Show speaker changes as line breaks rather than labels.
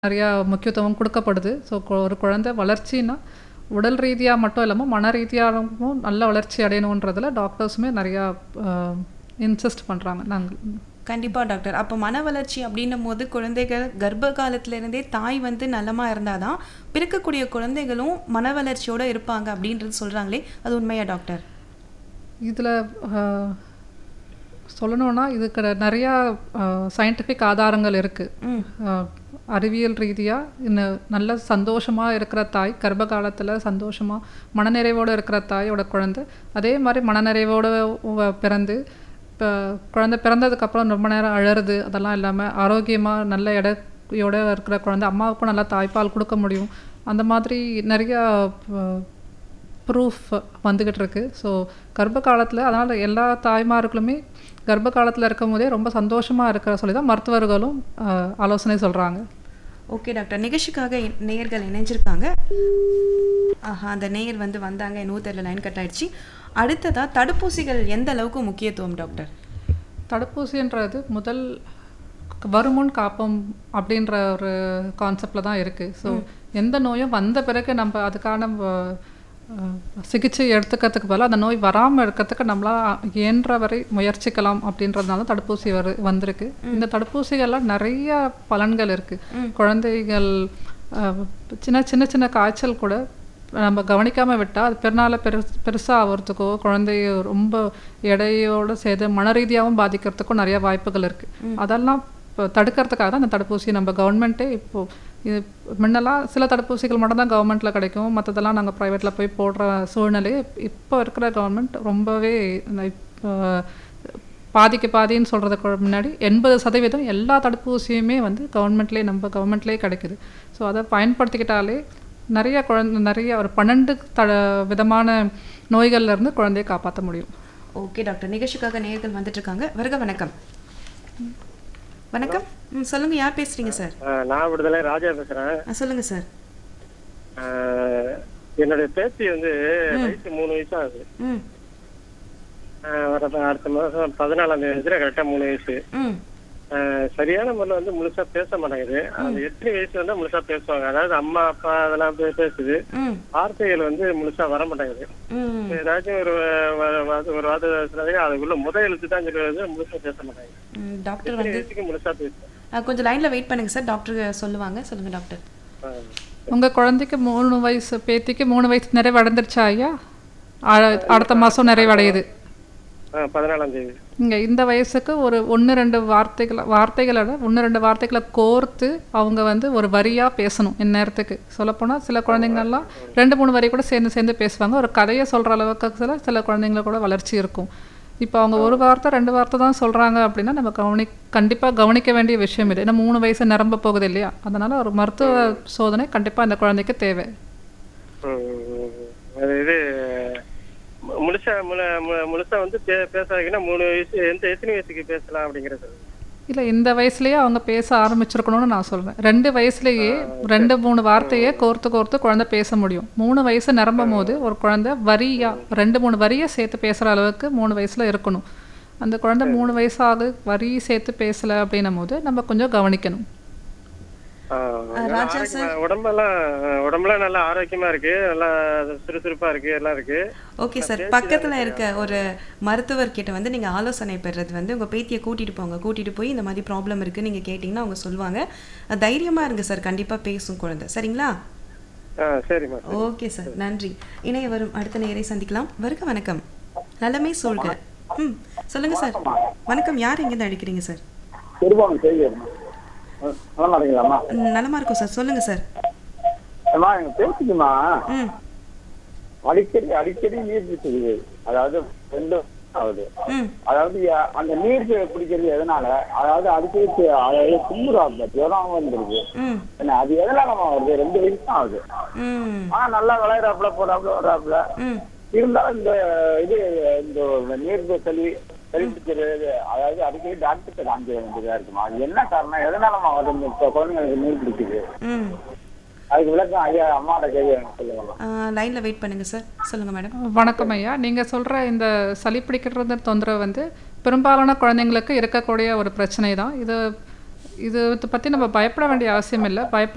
நிறையா முக்கியத்துவம் கொடுக்கப்படுது ஸோ ஒரு குழந்தை வளர்ச்சின்னா உடல் ரீதியாக மட்டும் இல்லாமல் மன ரீதியாகவும் நல்ல வளர்ச்சி அடையணுன்றதுல டாக்டர்ஸுமே நிறையா இன்சிஸ்ட் பண்ணுறாங்க நாங்கள்
கண்டிப்பாக டாக்டர் அப்போ மன வளர்ச்சி அப்படின்னும் போது குழந்தைகள் கர்ப்ப காலத்துல இருந்தே தாய் வந்து நலமா இருந்தாதான் பிறக்கக்கூடிய குழந்தைகளும் மன வளர்ச்சியோட இருப்பாங்க அப்படின்றது சொல்றாங்களே அது உண்மையா டாக்டர்
இதில் சொல்லணும்னா இதுக்கு நிறையா சயின்டிஃபிக் ஆதாரங்கள் இருக்குது அறிவியல் ரீதியாக இன்னும் நல்ல சந்தோஷமாக இருக்கிற தாய் கர்ப்ப காலத்தில் சந்தோஷமாக மனநிறைவோடு இருக்கிற தாயோட குழந்தை அதே மாதிரி மனநிறைவோடு உ- பிறந்து இப்போ குழந்தை பிறந்ததுக்கப்புறம் ரொம்ப நேரம் அழறது அதெல்லாம் இல்லாமல் ஆரோக்கியமாக நல்ல எடையோட இருக்கிற குழந்தை அம்மாவுக்கும் நல்லா தாய்ப்பால் கொடுக்க முடியும் அந்த மாதிரி நிறையா ப்ரூஃப் வந்துக்கிட்டு இருக்கு ஸோ கர்ப்ப காலத்தில் அதனால் எல்லா தாய்மார்களுமே கர்ப்ப காலத்தில் இருக்கும் போதே ரொம்ப சந்தோஷமாக இருக்கிற சொல்லி தான் மருத்துவர்களும் ஆஹ், ஆலோசனை சொல்கிறாங்க
ஓகே டாக்டர் நிகழ்ச்சிக்காக இ- நேயர்கள் இணைஞ்சிருக்காங்க ஆஹா அந்த நேயர் வந்து வந்தாங்க என்னவோ தெரியல லைன் கட் ஆயிடுச்சு அடுத்ததா தடுப்பூசிகள் எந்த அளவுக்கு முக்கியத்துவம் டாக்டர்
தடுப்பூசின்றது முதல் வருமுன் காப்போம் அப்படின்ற ஒரு கான்செப்டில் தான் இருக்குது ஸோ எந்த நோயும் வந்த பிறகு நம்ம அதுக்கான வ- அஹ், சிகிச்சை எடுத்துக்கிறதுக்கு பதிலாக அந்த நோய் வராமல் இருக்கிறதுக்கு நம்மளால் இயன்ற வரை முயற்சிக்கலாம் அப்படின்றதுனால தடுப்பூசி வரு வந்திருக்கு இந்த தடுப்பூசிகள்லாம் நிறைய பலன்கள் இருக்குது குழந்தைகள் அஹ், சின்ன சின்ன சின்ன காய்ச்சல் கூட நம்ம கவனிக்காமல் விட்டால் அது பிறனால பெரு பெருசாக ஆகிறதுக்கோ குழந்தைய ரொம்ப எடையோடு சேர்த்து மன ரீதியாகவும் பாதிக்கிறதுக்கும் நிறைய வாய்ப்புகள் இருக்குது அதெல்லாம் இப்போ தடுக்கிறதுக்காக தான் இந்த தடுப்பூசி நம்ம கவர்மெண்ட்டே இப்போது இது முன்னெல்லாம் சில தடுப்பூசிகள் மட்டும் தான் கவர்மெண்ட்டில் கிடைக்கும் மற்றதெல்லாம் நாங்கள் ப்ரைவேட்டில் போய் போடுற சூழ்நிலை இப்போ இருக்கிற கவர்மெண்ட் ரொம்பவே இந்த இப்போ பாதிக்கு பாதின்னு சொல்கிறதுக்கு முன்னாடி எண்பது சதவீதம் எல்லா தடுப்பூசியுமே வந்து கவர்மெண்ட்லேயே நம்ம கவர்மெண்ட்லேயே கிடைக்குது ஸோ அதை பயன்படுத்திக்கிட்டாலே நிறைய குழந்தை நிறைய ஒரு பன்னெண்டு த விதமான நோய்கள்ல இருந்து குழந்தையை காப்பாற்ற முடியும்
ஓகே டாக்டர் நிகழ்ச்சிக்காக நேயர்கள் வந்துட்டு இருக்காங்க வருக வணக்கம் வணக்கம் ம் சொல்லுங்க யார் பேசுறீங்க சார்
ஆஹ் நான் விடுதலை ராஜா பேசுறேன்
ஆ, சொல்லுங்க சார்
ஆஹ் என்னுடைய பேத்தி வந்து வயசு மூணு வயசு ஆகுது
ம்
ஆஹ் வர அடுத்த மாசம் பதினாலாம் தேதி கரெக்டா மூணு வயசு
ம்
ஆஹ் சரியான முறையில் வந்து முழுசா பேச மாட்டேங்குது அந்த எத்தனை வயசு வந்து முழுசா பேசுவாங்க அதாவது அம்மா அப்பா அதெல்லாம் பே- பேசுது
ம்
வார்த்தைகள் வந்து முழுசா வர மாட்டேங்குது
ம்
ஏதாச்சும் ஒரு வ- வ- ஒரு வார்த்தை சொன்னாங்க அதுக்குள்ள முத எழுத்து தான் சொல்லுவது முழுசா பேச மாட்டாங்க
ம், டாக்டர்
எத்தனை
வந்து
வயசுக்கு முழுசா பேசுவேன்
ஆ, கொஞ்சம் லைன்ல வெயிட் பண்ணுங்க சார் டாக்டர் சொல்லுவாங்க சொல்லுங்க டாக்டர்
உங்கள் குழந்தைக்கு மூணு வயசு பேத்திக்கு மூணு வயசு நிறைவடைந்துருச்சா ஐயா அ- அடுத்த மாதம் நிறைவடையுது
பதினாலாம் தேதி
இங்கே இந்த வயசுக்கு ஒரு ஒன்று ரெண்டு வார்த்தைகளை வார்த்தைகளோட ஒன்று ரெண்டு வார்த்தைகளை கோர்த்து அவங்க வந்து ஒரு வரியாக பேசணும் இந்நேரத்துக்கு சொல்லப்போனால் சில குழந்தைங்கள்லாம் ரெண்டு மூணு வரி கூட சேர்ந்து சேர்ந்து பேசுவாங்க ஒரு கதையை சொல்கிற அளவுக்கு சில சில குழந்தைங்கள கூட வளர்ச்சி இருக்கும் இப்போ அவங்க ஒரு வார்த்தை ரெண்டு வார்த்தை தான் சொல்கிறாங்க அப்படின்னா நம்ம கவனி கண்டிப்பாக கவனிக்க வேண்டிய விஷயம் இது ஏன்னா மூணு வயசு நிரம்ப போகுது இல்லையா அதனால் ஒரு மருத்துவ சோதனை கண்டிப்பாக இந்த குழந்தைக்கு தேவை
ம், அது இது மு- முழுசா முழு- மு- முழுசா வந்து பே- பேசாதீங்கன்னா மூணு வயசு எந்த எத்தனை வயசுக்கு பேசலாம் அப்படிங்கறது
இல்லை இந்த வயசுலயே அவங்க பேச ஆரம்பிச்சிருக்கணும்னு நான் சொல்றேன் ரெண்டு வயசுலயே ரெண்டு மூணு வார்த்தையே கோர்த்து கோர்த்து குழந்தை பேச முடியும் மூணு வயசு நிரம்பும் போது ஒரு குழந்தை வரியா ரெண்டு மூணு வரியை சேர்த்து பேசுற அளவுக்கு மூணு வயசுல இருக்கணும் அந்த குழந்தை மூணு வயசாக வரி சேர்த்து பேசல அப்படின்னும் போது நம்ம கொஞ்சம் கவனிக்கணும்
ஆ, நல்லா
ராஜா
ஆரோக்கியமா- உடம்பெல்லாம் உடம்பெல்லாம் நல்லா ஆரோக்கியமா இருக்கு நல்லா சுறுசுறுப்பா இருக்கு எல்லாம் இருக்கு
ஓகே சார் பக்கத்துல இருக்க ஒரு மருத்துவர் கிட்ட வந்து நீங்க ஆலோசனை பெறுறது வந்து உங்க பேத்தியை கூட்டிட்டு போங்க கூட்டிட்டு போய் இந்த மாதிரி ப்ராப்ளம் இருக்கு நீங்க கேட்டீங்கன்னா அவங்க சொல்லுவாங்க அஹ் தைரியமா இருங்க சார் கண்டிப்பா பேசும் குழந்தை சரிங்களா
ஆ சரிம்மா
ஓகே சார் நன்றி இணைய வரும் அடுத்த நேரை சந்திக்கலாம் வருக வணக்கம் நலமே சொல்க ம் சொல்லுங்க சார் வணக்கம் யார் எங்கேருந்து அழைக்கிறீங்க சார்
திருப்பம் செய்தி நல்லா இருக்கீங்களாம்மா
ம், நலமா இருக்கும் சார் சொல்லுங்க சார்
அம்மா எங்க பேசிக்குமா
ம்
அடிக்கடி அடிக்கடி நீர் பிடிச்சிருக்குது அதாவது ரெண்டு வருஷம் ஆகுது
ம்
அதாவது யா- அந்த நீர் பி- பிடிக்கிறது எதனால அதாவது அடிக்கடி சி- அதாவது கும்புறாப்ல ஜுரம் வந்துருக்கு
ம்
என்ன அது எதனாலமா வருது ரெண்டு வயசு தான் ஆகுது
ம்
ஆனா நல்லா விளையாடுறாப்புல போறாப்புல வர்றாப்புல
ம்
இருந்தாலும் இந்த இது இந்த நீர் கல்வி கழிப்பிக்கிறது அதாவது அடிக்கடி டாக்டர்கிட்ட காமிக்க வேண்டியதா இருக்குமா அது என்ன காரணம் எதனாலமா வருது இந்த குழந்தைங்களுக்கு நீர் பிடிக்குது
ம்
அதுக்கு விளக்கம் ஐயா அம்மாட்ட கேள்வி எனக்கு சொல்லுங்க
லைனில் வெயிட் பண்ணுங்க சார் சொல்லுங்க மேடம்
வணக்கம் ஐயா நீங்கள் சொல்கிற இந்த சளி பிடிக்கிறது தொந்தரவு வந்து பெரும்பாலான குழந்தைங்களுக்கு இருக்கக்கூடிய ஒரு பிரச்சனை தான் இது இது பற்றி நம்ம பயப்பட வேண்டிய அவசியம் இல்லை பயப்பட